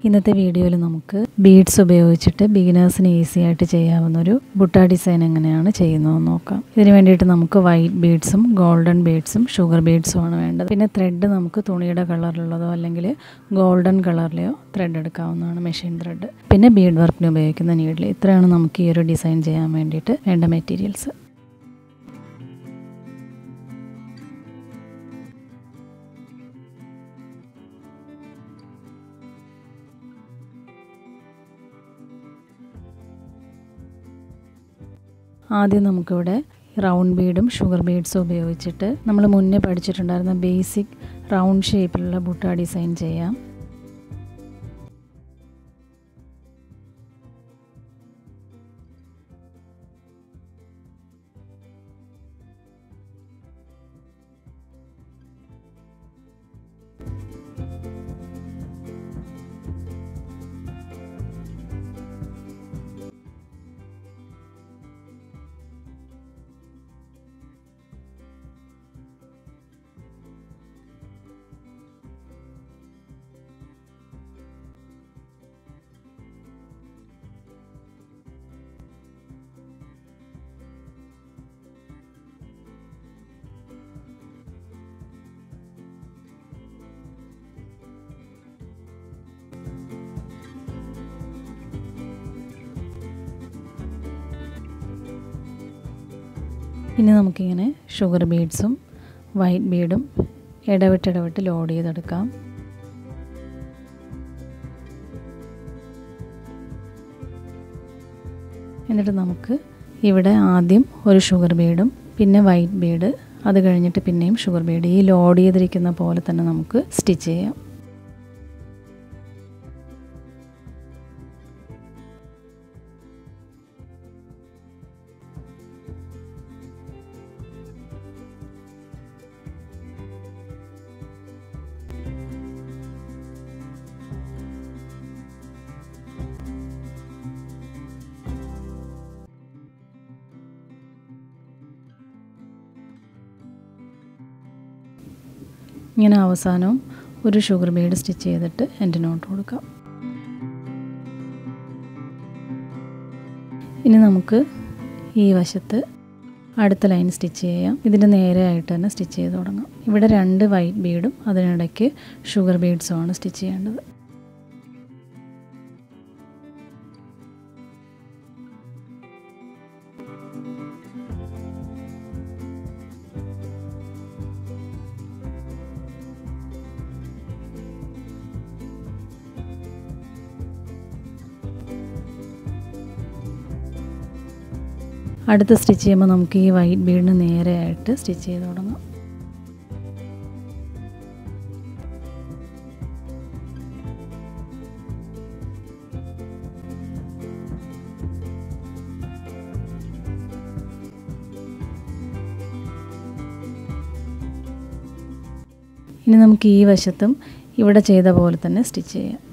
ഇന്നത്തെ വീഡിയോയിൽ നമുക്ക് ബീഡ്സ് ഉപയോഗിച്ചിട്ട് ബിഗിനേഴ്സിന് ഈസി ആയിട്ട് ചെയ്യാവുന്ന ഒരു ബുട്ട ഡിസൈൻ എങ്ങനെയാണ് ചെയ്യുന്നതെന്ന് നോക്കാം ഇതിന് വേണ്ടിയിട്ട് നമുക്ക് വൈറ്റ് ബീഡ്സും ഗോൾഡൻ ബീഡ്സും ഷുഗർ ബീഡ്സും ആണ് വേണ്ടത് പിന്നെ ത്രെഡ് നമുക്ക് തുണിയുടെ കളറിലുള്ളതോ അല്ലെങ്കിൽ ഗോൾഡൻ കളറിലെയോ ത്രെഡ് എടുക്കാവുന്നതാണ് മെഷീൻ ത്രെഡ് പിന്നെ ബീഡ് വർക്കിന് ഉപയോഗിക്കുന്ന നീഡിൽ ഇത്രയാണ് നമുക്ക് ഈ ഒരു ഡിസൈൻ ചെയ്യാൻ വേണ്ടിയിട്ട് വേണ്ട മെറ്റീരിയൽസ് ആദ്യം നമുക്കിവിടെ റൗണ്ട് ബീഡും ഷുഗർ ബീഡ്സും ഉപയോഗിച്ചിട്ട് നമ്മൾ മുന്നേ പഠിച്ചിട്ടുണ്ടായിരുന്ന ബേസിക് റൗണ്ട് ഷേപ്പിലുള്ള ബുട്ട ഡിസൈൻ ചെയ്യാം ഇനി നമുക്കിങ്ങനെ ഷുഗർ ബീഡ്സും വൈറ്റ് ബീഡും ഇടവിട്ട് ഇടവിട്ട് ലോഡ് ചെയ്തെടുക്കാം എന്നിട്ട് നമുക്ക് ഇവിടെ ആദ്യം ഒരു ഷുഗർ ബീഡും പിന്നെ വൈറ്റ് ബീഡ് അത് കഴിഞ്ഞിട്ട് പിന്നെയും ഷുഗർ ബീഡ് ഈ ലോഡ് ചെയ്തിരിക്കുന്ന പോലെ തന്നെ നമുക്ക് സ്റ്റിച്ച് ചെയ്യാം ഇങ്ങനെ അവസാനവും ഒരു ഷുഗർ ബീഡ് സ്റ്റിച്ച് ചെയ്തിട്ട് എൻ്റെ നോട്ട് കൊടുക്കാം ഇനി നമുക്ക് ഈ വശത്ത് അടുത്ത ലൈൻ സ്റ്റിച്ച് ചെയ്യാം ഇതിൻ്റെ നേരെയായിട്ട് തന്നെ സ്റ്റിച്ച് ചെയ്ത് തുടങ്ങാം ഇവിടെ രണ്ട് വൈറ്റ് ബീഡും അതിനിടയ്ക്ക് ഷുഗർ ബീഡ്സുമാണ് സ്റ്റിച്ച് ചെയ്യേണ്ടത് അടുത്ത സ്റ്റിച്ച് ചെയ്യുമ്പോൾ നമുക്ക് ഈ വൈറ്റ് ബീഡിന് നേരെയായിട്ട് സ്റ്റിച്ച് ചെയ്ത് തുടങ്ങാം ഇനി നമുക്ക് ഈ വശത്തും ഇവിടെ ചെയ്ത പോലെ തന്നെ സ്റ്റിച്ച് ചെയ്യാം